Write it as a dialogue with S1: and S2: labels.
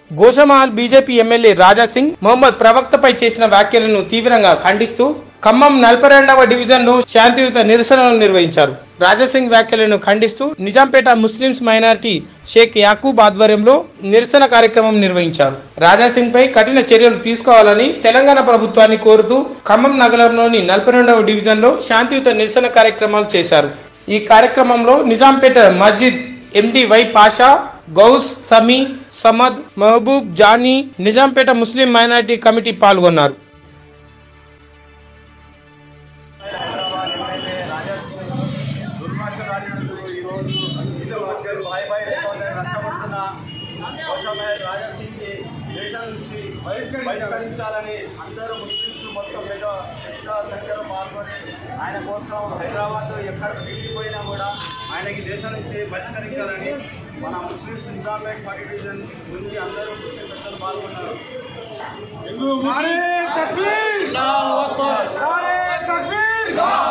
S1: Goshamahal BJP MLA Raja Singh Mohammed ప్రవక్తపై చేసిన వ్యాఖ్యలను తీవ్రంగా ఖండిస్తూ ఖమ్మం నలభై రెండవ డివిజన్ లో శాంతియుత నిరసనలు నిర్వహించారు రాజాసింగ్ వ్యాఖ్యలను ఖండిస్తూ నిజాంపేట ముస్లింస్ మైనారిటీ షేక్ యాకూబ్ ఆధ్వర్యంలో నిరసన కార్యక్రమం నిర్వహించారు రాజాసింగ్ పై కఠిన చర్యలు తీసుకోవాలని తెలంగాణ ప్రభుత్వాన్ని కోరుతూ ఖమ్మం నగరంలోని నలభై రెండవ డివిజన్ లో శాంతియుత నిరసన కార్యక్రమాలు చేశారు ఈ కార్యక్రమంలో నిజాంపేట మస్జిద్ MD Y Pasha Ghouse Sami Samad Mahboob Jani Nizampet Muslim minority committee పాల్గొన్నారు
S2: హైదరాబాద్ ఎమ్మెల్యే రాజాసింగ్ దుర్మార్గరాడినందుకు ఈరోజు హిందూ వర్గాలు బాయ్ బాయ్ రచ్చబడుతున్న కోశమహల్ రాజాసింగ్ని దేశం నుంచి బహిష్కరించాలని అందరూ ముస్లింస్ మొత్తం పెద్ద పెద్ద సంఖ్యలో పాల్గొని ఆయన కోసం హైదరాబాద్ ఎక్కడ ఢిల్లీ పోయినా కూడా ఆయనకి దేశం నుంచి బహిష్కరించాలని మన ముస్లింస్ నిజాంపేట్ ఫార్టీ డివిజన్ నుంచి అందరూ ముస్లిం పెద్దలు పాల్గొన్నారు
S3: नारे तकबीर अल्लाहू अकबर नारे तकबीर